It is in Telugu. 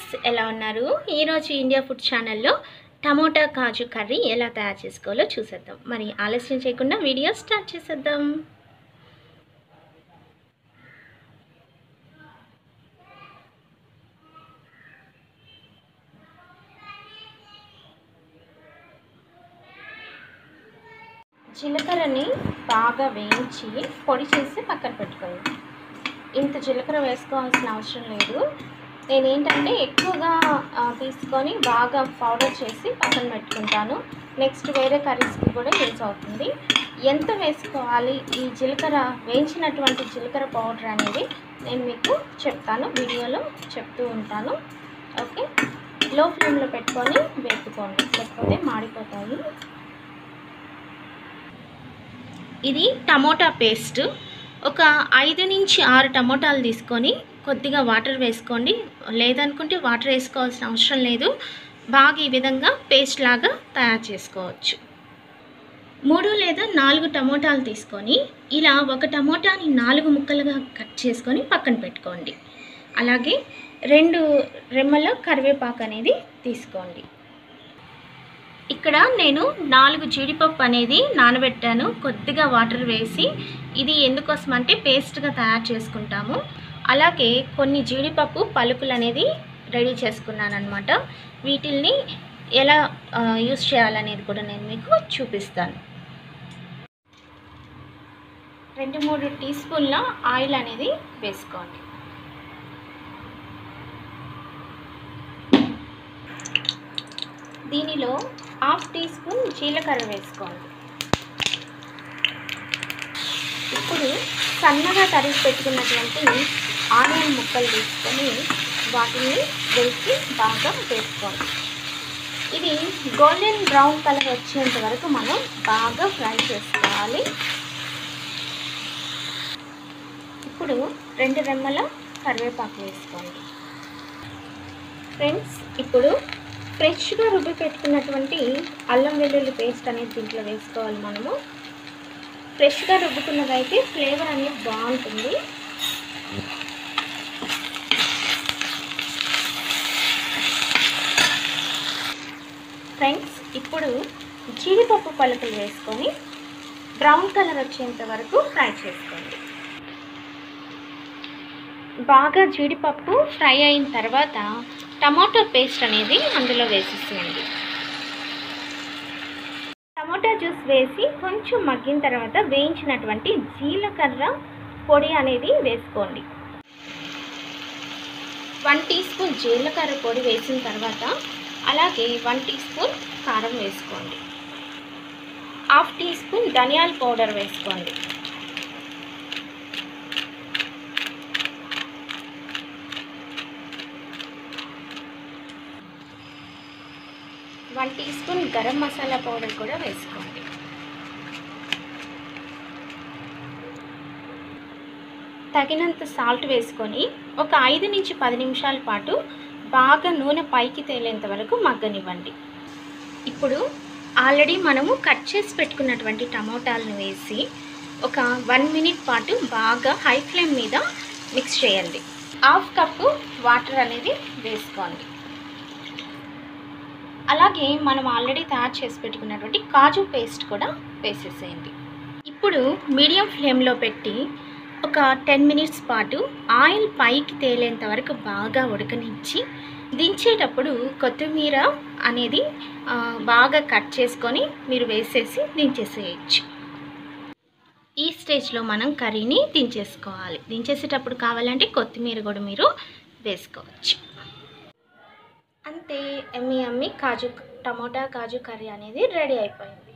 ఫ్రెండ్స్ ఎలా ఉన్నారు ఈరోజు ఇండియా ఫుడ్ ఛానల్లో టమోటా కాజు కర్రీ ఎలా తయారు చేసుకోవాలో చూసేద్దాం మరి ఆలస్యం చేయకుండా వీడియో స్టార్ట్ చేసేద్దాం జీలకర్రని బాగా వేయించి పొడి చేసి పక్కన పెట్టుకోండి ఇంత జీలకర్ర వేసుకోవాల్సిన అవసరం లేదు నేను ఏంటంటే ఎక్కువగా ఆ, తీసుకొని బాగా పౌడర్ చేసి పక్కన పెట్టుకుంటాను నెక్స్ట్ వేరే కర్రీస్కి కూడా యూజ్ అవుతుంది ఎంత వేసుకోవాలి ఈ జీలకర్ర వేయించినటువంటి జీలకర్ర పౌడర్ అనేది నేను మీకు చెప్తాను వీడియోలో చెప్తూ ఉంటాను ఓకే లో ఫ్లేమ్లో పెట్టుకొని వేపుకోండి లేకపోతే మాడిపోతాయి ఇది టమోటా పేస్ట్ ఒక ఐదు నుంచి ఆరు టమోటాలు తీసుకొని కొద్దిగా వాటర్ వేసుకోండి లేదనుకుంటే వాటర్ వేసుకోవాల్సిన అవసరం లేదు బాగా ఈ విధంగా పేస్ట్ లాగా తయారు చేసుకోవచ్చు మూడు లేదా నాలుగు టమోటాలు తీసుకొని ఇలా ఒక టమోటాని నాలుగు ముక్కలుగా కట్ చేసుకొని పక్కన పెట్టుకోండి అలాగే రెండు రెమ్మల కరివేపాకు అనేది తీసుకోండి ఇక్కడ నేను నాలుగు జీడిపప్పు అనేది నానబెట్టాను కొద్దిగా వాటర్ వేసి ఇది ఎందుకోసం అంటే పేస్ట్గా తయారు చేసుకుంటాము అలాగే కొన్ని జీడిపప్పు పలుకులు అనేది రెడీ చేసుకున్నాను అనమాట వీటిల్ని ఎలా ఆ, యూస్ చేయాలనేది కూడా నేను మీకు చూపిస్తాను రెండు మూడు టీ స్పూన్ల ఆయిల్ అనేది వేసుకోండి దీనిలో హాఫ్ టీ స్పూన్ జీలకర్ర వేసుకోండి ఇప్పుడు సన్నగా తరిగి పెట్టుకున్నటువంటి ఆనియన్ ముక్కలు తీసుకొని వాటిని వేసి బాగా వేసుకోండి ఇది గోల్డెన్ బ్రౌన్ కలర్ వచ్చేంత వరకు మనం బాగా ఫ్రై చేసుకోవాలి ఇప్పుడు రెండు రెమ్మల కరివేపాకు వేసుకోండి ఫ్రెండ్స్ ఇప్పుడు ఫ్రెష్గా రుబ్బి పెట్టుకున్నటువంటి అల్లం వెల్లుల్లి పేస్ట్ అనేది దీంట్లో వేసుకోవాలి మనము ఫ్రెష్గా రుబ్బుకున్నదైతే ఫ్లేవర్ అనేది బాగుంటుంది ఫ్రెండ్స్ ఇప్పుడు జీడిపప్పు పలుకులు వేసుకొని బ్రౌన్ కలర్ వచ్చేంత వరకు ఫ్రై చేసుకోండి బాగా జీడిపప్పు ఫ్రై అయిన తర్వాత టమాటో పేస్ట్ అనేది అందులో వేసేసేయండి టమాటా జ్యూస్ వేసి కొంచెం మగ్గిన తర్వాత వేయించినటువంటి జీలకర్ర పొడి అనేది వేసుకోండి వన్ టీ స్పూన్ జీలకర్ర పొడి వేసిన తర్వాత అలాగే వన్ టీ స్పూన్ కారం వేసుకోండి హాఫ్ టీ స్పూన్ ధనియాల పౌడర్ వేసుకోండి one teaspoon garam masala powder కూడా వేసుకోండి తగినంత సాల్ట్ వేసుకొని ఒక ఐదు నుంచి పది నిమిషాల పాటు బాగా నూనె పైకి తేలేంత వరకు మగ్గనివ్వండి ఇప్పుడు ఆల్రెడీ మనము కట్ చేసి పెట్టుకున్నటువంటి టమోటాలను వేసి ఒక వన్ మినిట్ పాటు బాగా హై ఫ్లేమ్ మీద మిక్స్ చేయండి హాఫ్ కప్పు వాటర్ అనేది వేసుకోండి అలాగే మనం ఆల్రెడీ తయారు చేసి పెట్టుకున్నటువంటి కాజు పేస్ట్ కూడా వేసేసేయండి ఇప్పుడు మీడియం ఫ్లేమ్లో పెట్టి ఒక టెన్ మినిట్స్ పాటు ఆయిల్ పైకి తేలేంత వరకు బాగా ఉడకనిచ్చి దించేటప్పుడు కొత్తిమీర అనేది ఆ, బాగా కట్ చేసుకొని మీరు వేసేసి దించేసేయచ్చు ఈ స్టేజ్లో మనం కర్రీని దించేసుకోవాలి దించేసేటప్పుడు కావాలంటే కొత్తిమీర కూడా మీరు వేసుకోవచ్చు అంతే ఎమ్మి అమ్మి కాజు టమోటా కాజు కర్రీ అనేది రెడీ అయిపోయింది